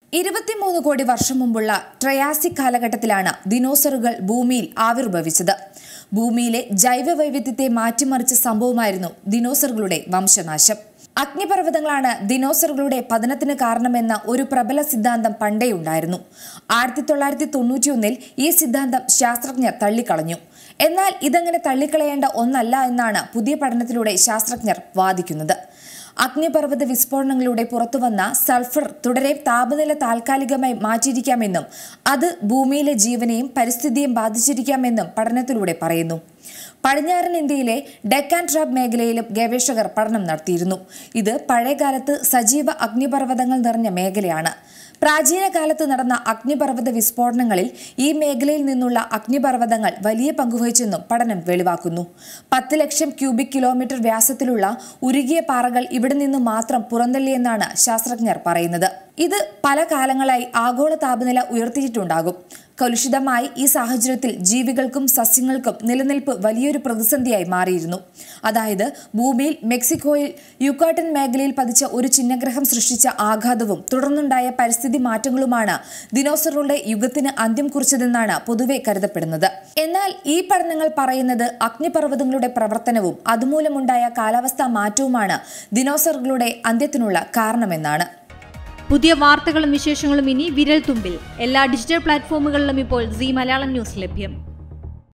ഇരുപത്തിമൂന്ന് കോടി വർഷം മുമ്പുള്ള ട്രയാസിക് കാലഘട്ടത്തിലാണ് ദിനോസറുകൾ ഭൂമിയിൽ ആവിർഭവിച്ചത് ഭൂമിയിലെ ജൈവ വൈവിധ്യത്തെ മാറ്റിമറിച്ച സംഭവമായിരുന്നു ദിനോസറുകളുടെ വംശനാശം അഗ്നിപർവ്വതങ്ങളാണ് ദിനോസറുകളുടെ പതനത്തിന് കാരണമെന്ന ഒരു പ്രബല സിദ്ധാന്തം പണ്ടേ ഉണ്ടായിരുന്നു ആയിരത്തി തൊള്ളായിരത്തി തൊണ്ണൂറ്റിയൊന്നിൽ ഈ സിദ്ധാന്തം ശാസ്ത്രജ്ഞർ തള്ളിക്കളഞ്ഞു എന്നാൽ ഇതങ്ങനെ തള്ളിക്കളയേണ്ട ഒന്നല്ല എന്നാണ് പുതിയ പഠനത്തിലൂടെ ശാസ്ത്രജ്ഞർ വാദിക്കുന്നത് അഗ്നിപർവ്വത വിസ്ഫോടനങ്ങളിലൂടെ പുറത്തുവന്ന സൾഫർ തുടരെ താപനില താൽക്കാലികമായി മാറ്റിയിരിക്കാമെന്നും അത് ഭൂമിയിലെ ജീവനെയും പരിസ്ഥിതിയെയും ബാധിച്ചിരിക്കാമെന്നും പഠനത്തിലൂടെ പറയുന്നു പടിഞ്ഞാറൻ ഇന്ത്യയിലെ ഡെക്കാൻ ട്രാപ്പ് മേഖലയിലും ഗവേഷകർ പഠനം നടത്തിയിരുന്നു ഇത് പഴയകാലത്ത് സജീവ അഗ്നിപർവ്വതങ്ങൾ നിറഞ്ഞ മേഖലയാണ് പ്രാചീന കാലത്ത് നടന്ന അഗ്നിപർവ്വത വിസ്ഫോടനങ്ങളിൽ ഈ മേഖലയിൽ നിന്നുള്ള അഗ്നിപർവ്വതങ്ങൾ വലിയ പങ്കുവഹിച്ചെന്നും പഠനം വെളിവാക്കുന്നു പത്ത് ലക്ഷം ക്യൂബിക് കിലോമീറ്റർ വ്യാസത്തിലുള്ള ഉരുകിയ പാറകൾ ഇവിടെ നിന്ന് മാത്രം പുറന്തള്ളിയെന്നാണ് ശാസ്ത്രജ്ഞർ പറയുന്നത് ഇത് പല കാലങ്ങളായി ആഗോള താപനില ഉയർത്തിയിട്ടുണ്ടാകും കലുഷിതമായി ഈ സാഹചര്യത്തിൽ ജീവികൾക്കും സസ്യങ്ങൾക്കും നിലനിൽപ്പ് വലിയൊരു പ്രതിസന്ധിയായി മാറിയിരുന്നു അതായത് ഭൂമിയിൽ മെക്സിക്കോയിൽ യുക്കാട്ടൻ മേഖലയിൽ പതിച്ച ഒരു ചിഹ്നഗ്രഹം സൃഷ്ടിച്ച ആഘാതവും തുടർന്നുണ്ടായ പരിസ്ഥിതി മാറ്റങ്ങളുമാണ് ദിനോസറുകളുടെ യുഗത്തിന് അന്ത്യം കുറിച്ചതെന്നാണ് പൊതുവെ കരുതപ്പെടുന്നത് എന്നാൽ ഈ പഠനങ്ങൾ പറയുന്നത് അഗ്നിപർവ്വതങ്ങളുടെ പ്രവർത്തനവും അതുമൂലമുണ്ടായ കാലാവസ്ഥാ മാറ്റവുമാണ് ദിനോസറുകളുടെ അന്ത്യത്തിനുള്ള കാരണമെന്നാണ് പുതിയ വാർത്തകളും വിശേഷങ്ങളും ഇനി വിരൽ തുമ്പിൽ എല്ലാ ഡിജിറ്റൽ പ്ലാറ്റ്ഫോമുകളിലും ഇപ്പോൾ സി മലയാളം ന്യൂസ് ലഭ്യം